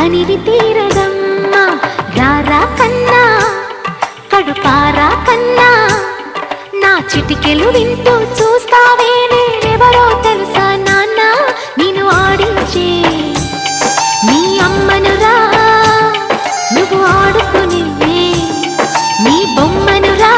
తనివి తీరదమ్మా రారా కన్నా కడుపారా కన్నా నా చిటికెలు వింటూ చూస్తావే నేనెవరో తెలుసా నాన్న నేను ఆడించే నీ అమ్మనురా నువ్వు ఆడుకుని నీ బొమ్మనురా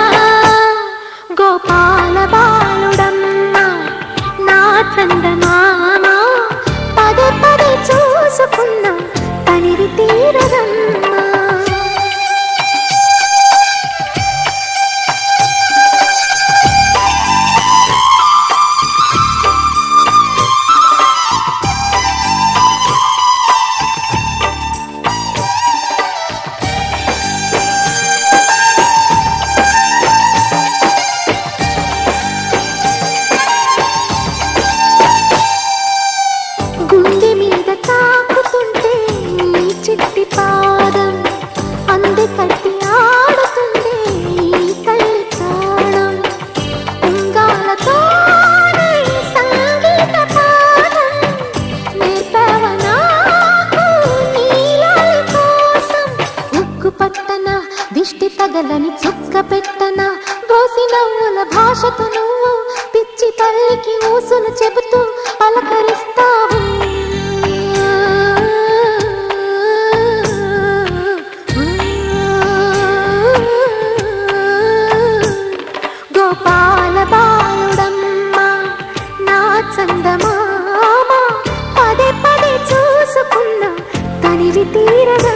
గోపాల బాలుడమ్మ నా చందమామ పదే పదే చూసుకున్న తనివి తీరదమ్మా గుండె మీద తాకుతుంటే నీ చిట్టి పాదం అంది కట్టి ఆడుతుంది ఈ తల్లి ప్రాణం ఉంగాలతోనే సంగీత పాదం నేర్పావ నాకు నీలాలి కోసం ఉక్కు పట్టన దిష్టి తగలని చుక్క పెట్టన దోసి నవ్వుల భాషతో నువ్వు పిచ్చి తల్లికి ఊసులు చెబుతూ పలకరిస్తావు గోపాల బాలుడమ్మ నా చందమామ పదే పదే చూసుకున్న తనివి తీరద